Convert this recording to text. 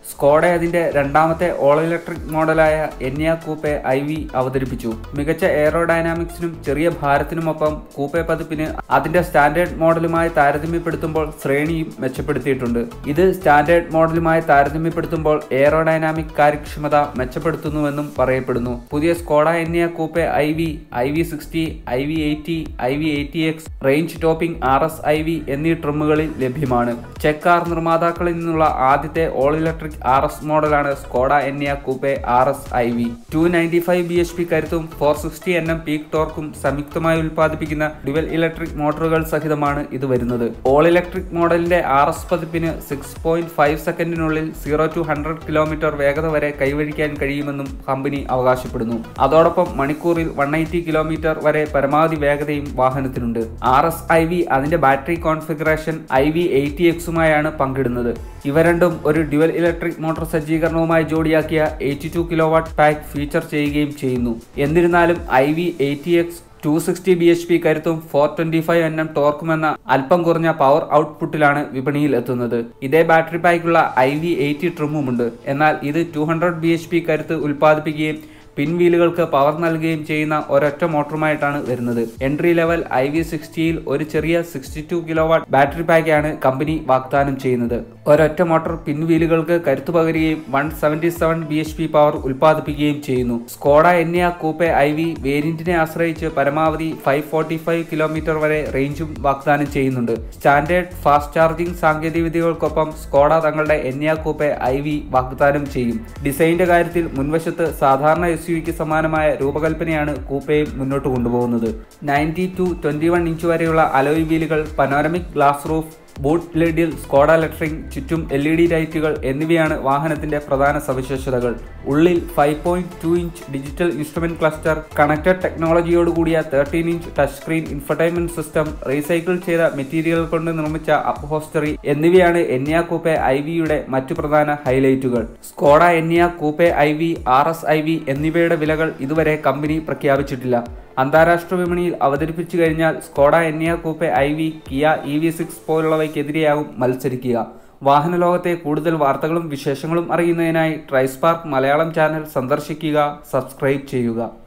Skoda അതിന്റെ രണ്ടാമത്തെ all electric മോഡലായ എന്നിയ കൂപ്പെ ഐ വി അവതരിപ്പിച്ചു മികച്ച എയറോഡൈനാമിക്സിനും ചെറിയ ഭാരത്തിനുമൊപ്പം കൂപ്പെ പതിപ്പിന് അതിന്റെ സ്റ്റാൻഡേർഡ് മോഡലുമായി താരതമ്യപ്പെടുത്തുമ്പോൾ ശ്രേണിയും മെച്ചപ്പെടുത്തിയിട്ടുണ്ട് ഇത് സ്റ്റാൻഡേർഡ് മോഡലുമായി താരതമ്യപ്പെടുത്തുമ്പോൾ എയറോഡൈനാമിക് കാര്യക്ഷമത മെച്ചപ്പെടുത്തുന്നുവെന്നും പറയപ്പെടുന്നു പുതിയ Skoda Enyaq coupe I V I V sixty I V eighty I V eighty X range topping R S I V എന്നീ ട്രിമ്മുകളിൽ ലഭ്യമാണ് ചെക്ക് കാർ നിർമ്മാതാക്കളിൽ നിന്നുള്ള ആദ്യത്തെ ഓൾ ഇലക്ട്രിക് ആർ എസ് മോഡലാണ് Skoda Enyaq coupe R S I V two ninety five B H P കരുത്തും four sixty N M peak ടോർക്കും സംയുക്തമായി ഉൽപ്പാദിപ്പിക്കുന്ന ഡുവൽ ഇലക്ട്രിക് മോട്ടോറുകൾ സഹിതമാണ് ഇത് വരുന്നത് ഓൾ ഇലക്ട്രിക് മോഡലിന്റെ ആർ എസ് പതിപ്പിന് സിക്സ് പോയിന്റ് ഫൈവ് സെക്കൻഡിനുള്ളിൽ സീറോ ടു ഹൺഡ്രഡ് കിലോമീറ്റർ വേഗത വരെ കൈവരിക്കാൻ കഴിയുമെന്നും കമ്പനി അവകാശപ്പെടുന്നു അതോടൊപ്പം മണിക്കൂറിൽ വൺ എയ്റ്റി കിലോമീറ്റർ വരെ പരമാവധി വേഗതയും വാഹനത്തിനുണ്ട് ആർ എസ് ഐ വി അതിന്റെ battery configuration I V eighty എക്സുമായാണ് പങ്കിടുന്നത് ഇവ രണ്ടും ഒരു ഡ്യുവൽ ഇലക്ട്രിക് മോട്ടോർ സജ്ജീകരണവുമായി ജോഡിയാക്കിയ eighty two kilowatt pack feature ചെയ്യുകയും ചെയ്യുന്നു എന്നിരുന്നാലും I V eighty X two sixty B H P കരുത്തും four twenty five N M ടോർക്കുമെന്ന അല്പം കുറഞ്ഞ പവർ ഔട്ട്പുട്ടിലാണ് വിപണിയിൽ എത്തുന്നത് ഇതേ ബാറ്ററി പാക്കുള്ള ഐ വി എയ്റ്റി ട്രിമ്മുമുണ്ട് എന്നാൽ ഇത് two hundred B H P കരുത്ത് ഉൽപ്പാദിപ്പിക്കുകയും പിൻവീലുകൾക്ക് പവർ നൽകുകയും ചെയ്യുന്ന ഒരൊറ്റ മോട്ടറുമായിട്ടാണ് വരുന്നത് എൻട്രി ലെവൽ ഐ വി സിക്സ്റ്റിയിൽ ഒരു ചെറിയ sixty two kilowatt battery പാക്കാണ് കമ്പനി വാഗ്ദാനം ചെയ്യുന്നത് ഒരൊറ്റ മോട്ടോർ പിൻവീലുകൾക്ക് കരുത്തു പകരുകയും one seventy seven B H P power ഉൽപ്പാദിപ്പിക്കുകയും ചെയ്യുന്നു Skoda Enyaq coupe I V വേരിയന്റിനെ ആശ്രയിച്ച് പരമാവധി ഫൈവ് ഫോർട്ടി ഫൈവ് കിലോമീറ്റർ വരെ റേഞ്ചും വാഗ്ദാനം ചെയ്യുന്നുണ്ട് സ്റ്റാൻഡേർഡ് ഫാസ്റ്റ് ചാർജിംഗ് സാങ്കേതികവിദ്യകൾക്കൊപ്പം സ്കോഡ തങ്ങളുടെ എന്നിയ കൂപ്പെ ഐ വി വാഗ്ദാനം ചെയ്യും ഡിസൈനിന്റെ കാര്യത്തിൽ മുൻവശത്ത് സാധാരണ എസ് യുക്ക് സമാനമായ രൂപകൽപ്പനയാണ് കൂപ്പയും മുന്നോട്ട് കൊണ്ടുപോകുന്നത് ninety two twenty one inch വരെയുള്ള അലോയ് വീലുകൾ പനോരമിക് ഗ്ലാസ് റൂഫ് ബൂട്ട് ലിഡിൽ സ്കോഡ ലെറ്ററിംഗ് ചുറ്റും എൽ ഇ ഡി ലൈറ്റുകൾ എന്നിവയാണ് വാഹനത്തിന്റെ പ്രധാന സവിശേഷതകൾ ഉള്ളിൽ five point two inch digital instrument cluster connected ടെക്നോളജിയോട് കൂടിയ thirteen inch touch screen infotainment system recycle ചെയ്ത മെറ്റീരിയൽ കൊണ്ട് നിർമ്മിച്ച അപ്ഹോസ്റ്ററി എന്നിവയാണ് എന്നിയ കൂപ്പെ ഐ വിയുടെ മറ്റു പ്രധാന ഹൈലൈറ്റുകൾ Skoda Enyaq coupe I V R S I V എന്നിവയുടെ വിലകൾ ഇതുവരെ കമ്പനി പ്രഖ്യാപിച്ചിട്ടില്ല അന്താരാഷ്ട്ര വിപണിയിൽ അവതരിപ്പിച്ചു കഴിഞ്ഞാൽ Skoda Enyaq coupe I V Kia E V six പോലുള്ളവയ്ക്കെതിരെയാകും മത്സരിക്കുക വാഹന ലോകത്തെ കൂടുതൽ വാർത്തകളും വിശേഷങ്ങളും അറിയുന്നതിനായി ട്രൈസ്പാർക്ക് മലയാളം ചാനൽ സന്ദർശിക്കുക സബ്സ്ക്രൈബ് ചെയ്യുക